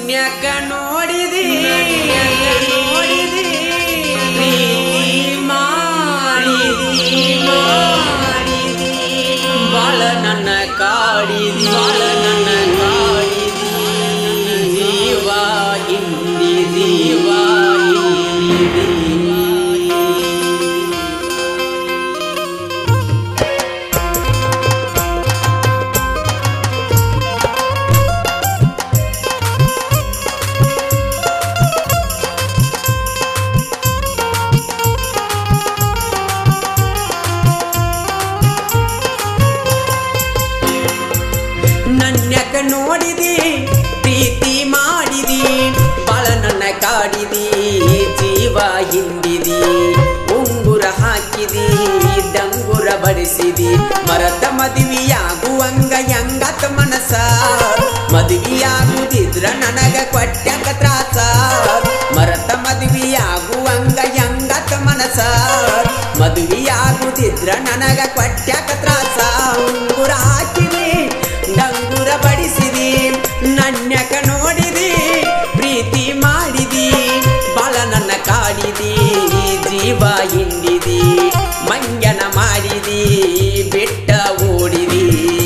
ನನ್ಯಕ ನೋಡಿದಿ ನೋಡಿದಿ ಪ್ರೀತಿ ಮಾಡಿದಿ ಮಾಡಿದಿ ಬಾಳ ನನ್ನ ಕಾಡಿದಿ ಬಾಳ ನನ್ನ ಕಾಡಿದಿ ಜೀವ ಹಿಂದಿ ಜೀವ ಹಿಂದಿ ನನ್ಯಕ ನೋಡಿದಿ ಪ್ರೀತಿ ಮಾಡಿದಿ ಬಾಳ ನನ್ನ ಕಾಡಿದಿ ಜೀವ ಹಿಂಡಿದಿ ಉಂಗುರ ಹಾಕಿದಿ ಡಂಗುರ ಬಡಿಸಿದಿ ಮರತ ಮದುವೆಯಾಗುವಂಗ ಯಂಗತ ಮನಸ ಮದುವೆಯಾಗುದಿದ್ರ ನನಗ ಕೊಟ್ಟ್ಯಾಕ ತ್ರಾಸ ಮರತ ಮದುವೆಯಾಗುವಂಗ ಯಂಗತ ಮನಸ ಮದುವೆಯಾಗುದಿದ್ರ ನನಗ ಕೊಟ್ಟ್ಯಾಕ ತ್ರಾಸ ಉಂಗುರ ಹಾಕಿದಿ ಡಂಗುರ ಬಡಿಸಿದಿ ನನ್ಯಕ ನೋಡಿದಿ ಪ್ರೀತಿ ಮಾಡಿದಿ ಬಾಳ ನನ್ನ ಕಾಡಿದಿ ಜೀವ ಹಿಂಡಿದಿ ಮಂಗನ ಮಾಡಿದಿ ಬಿಟ್ಟ ಓಡಿದಿ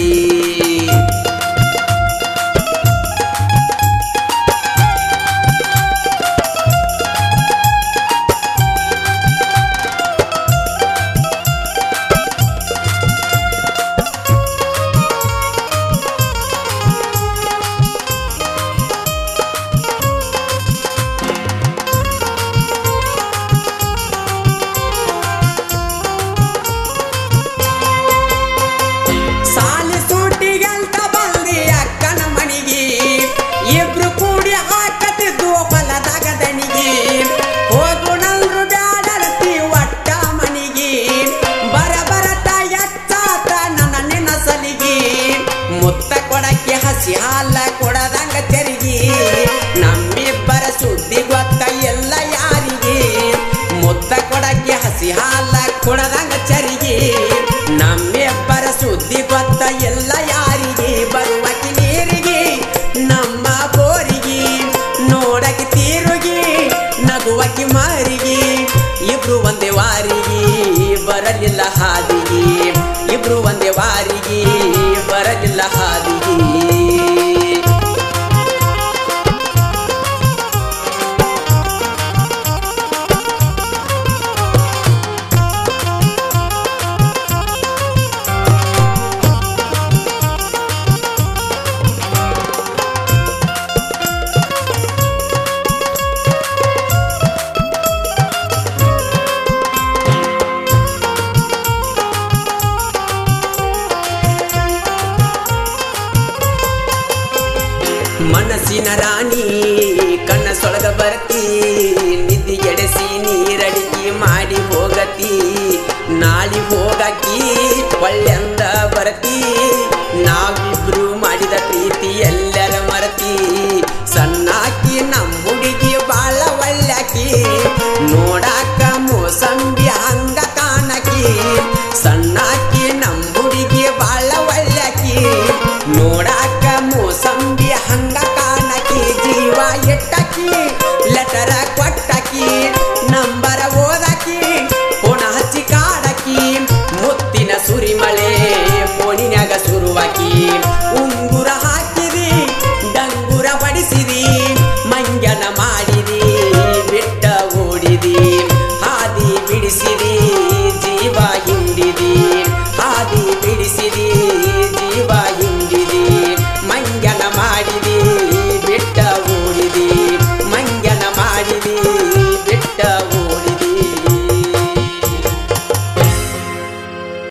ಸಾಲಿ ಸೂಟಿಗಂತ ಬಂದಿ ಅಕ್ಕನ ಮನಿಗೆ ಇಬ್ರು ಕೂಡಿ ಹಾಕತಿದ್ದು ಹೊಲದಾಗ ದನಿಗೆ ಹೋಗುಣಲ್ರು ಬ್ಯಾಡರ್ತಿ ಒಟ್ಟ ಮನಿಗೆ ಬರ ಬರತ ಎಚ್ಚಾತ ನನ್ನ ನಿನ್ನ ಸಲಿಗೆ ಮುತ್ತ ಕೊಡಕ್ಕೆ ಹಸಿ ಹಾಲ ಕೊಡದಂಗ ತೆರಿಗೆ ನಮ್ಮಿಬ್ಬರ ಸುದ್ದಿ ಗೊತ್ತ ಎಲ್ಲ ಯಾರಿಗೆ ಮುತ್ತ ಕೊಡಕ್ಕೆ ಹಸಿ ಹಾಲ ಕೊಡದಂಗ ಚರಿಗೆ ನಮ್ಮಿಬ್ಬರ ಸುದ್ದಿ ಗೊತ್ತ ಎಲ್ಲ ಯಾರಿಗೆ ಬರುವಕಿ ನೀರಿಗೆ ನಮ್ಮ ಬೋರಿಗೆ ನೋಡಕ್ಕೆ ತೀರುಗಿ ನಗುವಕಿ ಮಾರಿಗೆ ಇಬ್ರು ಒಂದೇ ವಾರಿಗೆ ಬರಲಿಲ್ಲ ಹಾದಿಗೆ ಇಬ್ರು ಒಂದೇ ವಾರಿಗೆ ಬರಲಿಲ್ಲ ಹಾದಿಗೆ ಮನಸ್ಸಿನ ರಾಣಿ ಕಣ್ಣ ಸೊಳಗ ಬರ್ತಿ ನಿದ್ದಿಗೆಡೆಸಿ ನೀರಡಿಕೆ ಮಾಡಿ ಹೋಗತಿ ನಾಳಿ ಹೋಗಕಿ ಒಳ್ಳೆಂದ ಬರ್ತಿ ನಾವಿಬ್ರು ಮಾಡಿದ ಪ್ರೀತಿ ಎಲ್ಲರ ಮರತಿ ಸಣ್ಣಾಕಿ ನಮ್ಮ ಹುಡುಗಿ ಬಾಳ ಒಳ್ಳ್ಯಾಕಿ ನೋಡಾಕ ಮೋಸಂಬಿ ಹಂಗ ಕಾಣಕಿ ಸಣ್ಣಾಕಿ ನಮ್ಮ ಹುಡುಗಿ ಬಾಳ ಒಳ್ಳ್ಯಾಕಿ ನೋಡಾಕ ಮೋಸಂಬಿ